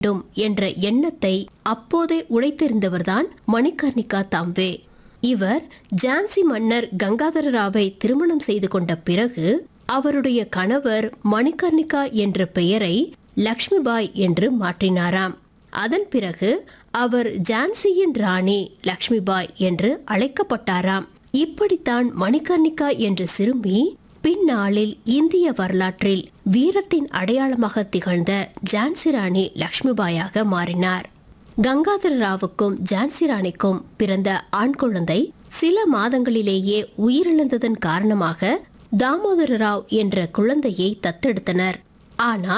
வேண்டும் என்ற எண்ணத்தை அப்போதே உடைத்தெறிந்தவர்தான் மணிகர்ணிகா தாம்வே இவர் ஜான்சி மன்னர் கங்காதர ராவை திருமணம் செய்து கொண்ட பிறகு அவருடைய கணவர் மணிகர்ணிகா என்ற பெயரை லக்ஷ்மிபாய் என்று மாற்றினாராம் அதன் பிறகு அவர் ஜான்சியின் ராணி லக்ஷ்மிபாய் என்று அழைக்கப்பட்டாராம் இப்படித்தான் மணிகர்ணிகா என்ற சிறுமி பின்னாளில் இந்திய வரலாற்றில் வீரத்தின் அடையாளமாக திகழ்ந்த ஜான்சி ராணி லக்ஷ்மிபாயாக மாறினார் கங்காதர ராவுக்கும் ஜான்சி ராணிக்கும் பிறந்த ஆண் குழந்தை சில மாதங்களிலேயே உயிரிழந்ததன் காரணமாக தாமோதர ராவ் என்ற குழந்தையை தத்தெடுத்தனர் ஆனால்